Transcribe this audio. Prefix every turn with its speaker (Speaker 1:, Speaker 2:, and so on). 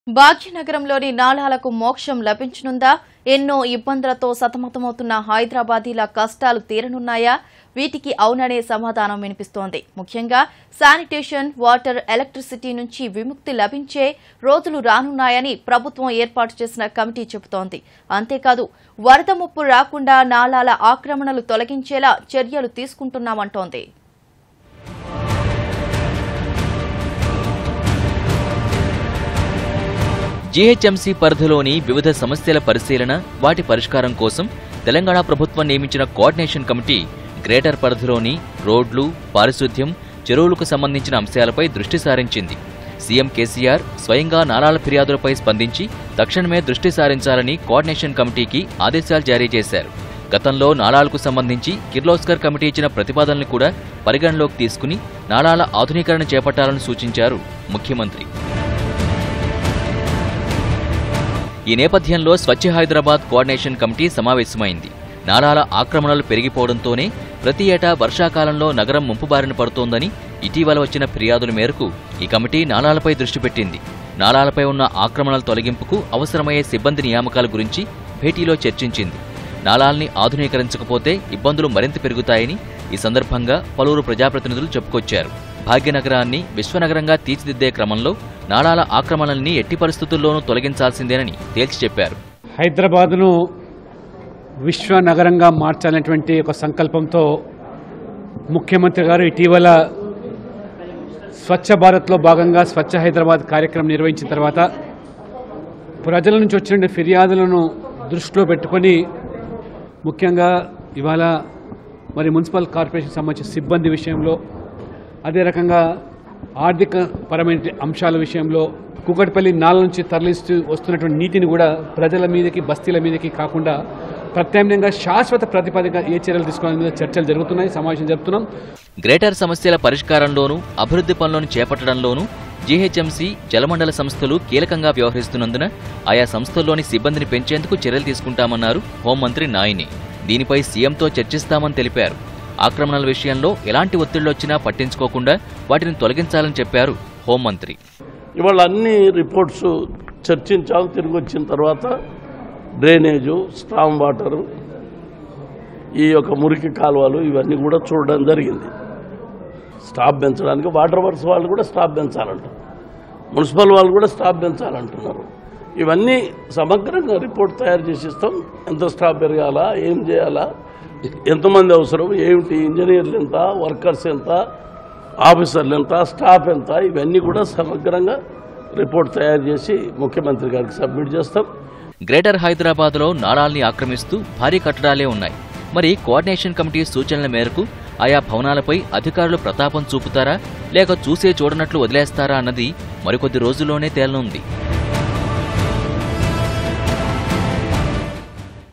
Speaker 1: భాగ్యనగరంలోని నాలాలకు మోక్షం లభించనుందా ఎన్నో ఇబ్బందులతో సతమతమవుతున్న హైదరాబాదీల కష్టాలు తీరనున్నాయా వీటికి అవుననే సమాధానం వినిపిస్తోంది ముఖ్యంగా శానిటేషన్ వాటర్ ఎలక్ట్రిసిటీ నుంచి విముక్తి లభించే రోజులు రానున్నాయని ప్రభుత్వం ఏర్పాటు చేసిన కమిటీ చెబుతోంది అంతేకాదు వరద ముప్పు రాకుండా నాలాల ఆక్రమణలు తొలగించేలా చర్యలు తీసుకుంటున్నామంటోంది
Speaker 2: జీహెచ్ఎంసీ పరిధిలోని వివిధ సమస్యల పరిశీలన వాటి పరిష్కారం కోసం తెలంగాణ ప్రభుత్వం నియమించిన కోఆర్డినేషన్ కమిటీ గ్రేటర్ పరిధిలోని రోడ్లు పారిశుద్ధ్యం చెరువులకు సంబంధించిన అంశాలపై దృష్టి సారించింది సీఎం కేసీఆర్ స్వయంగా నాలాల ఫిర్యాదులపై స్పందించి తక్షణమే దృష్టి సారించాలని కోఆర్డినేషన్ కమిటీకి ఆదేశాలు జారీ చేశారు గతంలో నాలాలకు సంబంధించి కిర్లోస్కర్ కమిటీ ఇచ్చిన ప్రతిపాదనలు కూడా పరిగణలోకి తీసుకుని నాలాల ఆధునీకరణ చేపట్టాలని సూచించారు ముఖ్యమంత్రి ఈ నేపథ్యంలో స్వచ్ఛ హైదరాబాద్ కోఆర్డినేషన్ కమిటీ సమావేశమైంది నాలాల ఆక్రమణలు పెరిగిపోవడంతోనే ప్రతి ఏటా వర్షాకాలంలో నగరం ముంపు బారిన పడుతోందని ఇటీవల వచ్చిన ఫిర్యాదుల మేరకు ఈ కమిటీ నాలాలపై దృష్టి పెట్టింది నాలాలపై ఉన్న ఆక్రమణల తొలగింపుకు అవసరమయ్యే సిబ్బంది నియామకాల గురించి భేటీలో చర్చించింది నాలాల్ని ఆధునీకరించకపోతే ఇబ్బందులు మరింత పెరుగుతాయని ఈ సందర్భంగా పలువురు ప్రజాప్రతినిధులు చెప్పుకొచ్చారు భాగ్యనగరాన్ని విశ్వనగరంగా తీర్చిదిద్దే క్రమంలో నాలాల ఆక్రమణల్ని ఎట్టి పరిస్థితుల్లోనూ తొలగించాల్సిందేనని తేల్చి చెప్పారు
Speaker 3: హైదరాబాదును విశ్వ నగరంగా మార్చాలనేటువంటి ఒక సంకల్పంతో ముఖ్యమంత్రి గారు ఇటీవల స్వచ్ఛ భారత్లో భాగంగా స్వచ్ఛ హైదరాబాద్ కార్యక్రమం నిర్వహించిన తర్వాత ప్రజల నుంచి వచ్చిన ఫిర్యాదులను దృష్టిలో పెట్టుకొని ముఖ్యంగా ఇవాళ మరి మున్సిపల్ కార్పొరేషన్ సంబంధించిన సిబ్బంది విషయంలో అదే రకంగా ఆర్థిక పరమైన అంశాల విషయంలో కూకట్పల్లి నాల నుంచి తరలిస్తూ వస్తున్నటువంటి నీటిని కూడా ప్రజల మీదకి బస్తీల మీదకి కాకుండా ప్రత్యామ్నాయంగా శాశ్వత ప్రాతిపదిక ఏ చర్యలు తీసుకోవాలని మీద చర్చలు జరుగుతున్నాయి సమావేశం జరుపుతున్నాం
Speaker 2: గ్రేటర్ సమస్యల పరిష్కారంలోనూ అభివృద్ధి పనులను చేపట్టడంలోనూ జీహెచ్ఎంసీ జలమండల సంస్థలు కీలకంగా వ్యవహరిస్తున్నందున ఆయా సంస్థల్లోని సిబ్బందిని పెంచేందుకు చర్యలు తీసుకుంటామన్నారు హోంమంత్రి నాయిని దీనిపై సీఎంతో చర్చిస్తామని తెలిపారు ఆక్రమణల విషయంలో ఎలాంటి ఒత్తిళ్లొచ్చినా పట్టించుకోకుండా వాటిని తొలగించాలని చెప్పారు హోంమంత్రి
Speaker 4: ఇవాళ అన్ని రిపోర్ట్స్ చర్చించాం తిరిగి వచ్చిన తర్వాత డ్రైనేజు స్ట్రామ్ వాటరు ఈ యొక్క మురికి కాలువలు ఇవన్నీ కూడా చూడడం జరిగింది స్టాప్ పెంచడానికి వాటర్ వర్క్స్ వాళ్ళు కూడా స్టాప్ పెంచాలంటారు మున్సిపల్ వాళ్ళు కూడా స్టాప్ పెంచాలంటున్నారు ఇవన్నీ సమగ్రంగా రిపోర్ట్ తయారు చేసి ఇస్తాం ఎంత స్టాప్ పెరగాలా ఏం చేయాలా ఎంతమంది అవసరం ఏమిటి ఇంజనీర్లు ఎంత వర్కర్స్ ఎంత ఆఫీసర్లు ఎంత స్టాఫ్ ఎంత ఇవన్నీ కూడా సమగ్రంగా రిపోర్ట్ తయారు చేసి ముఖ్యమంత్రి గారికి సబ్మిట్ చేస్తాం
Speaker 2: గ్రేటర్ హైదరాబాద్లో నాలాల్ని ఆక్రమిస్తూ భారీ కట్టడాలే ఉన్నాయి మరి కోఆర్డినేషన్ కమిటీ సూచనల మేరకు ఆయా భవనాలపై అధికారులు ప్రతాపం చూపుతారా లేక చూసే చూడనట్లు వదిలేస్తారా అన్నది మరికొద్ది రోజుల్లోనే తేలనుంది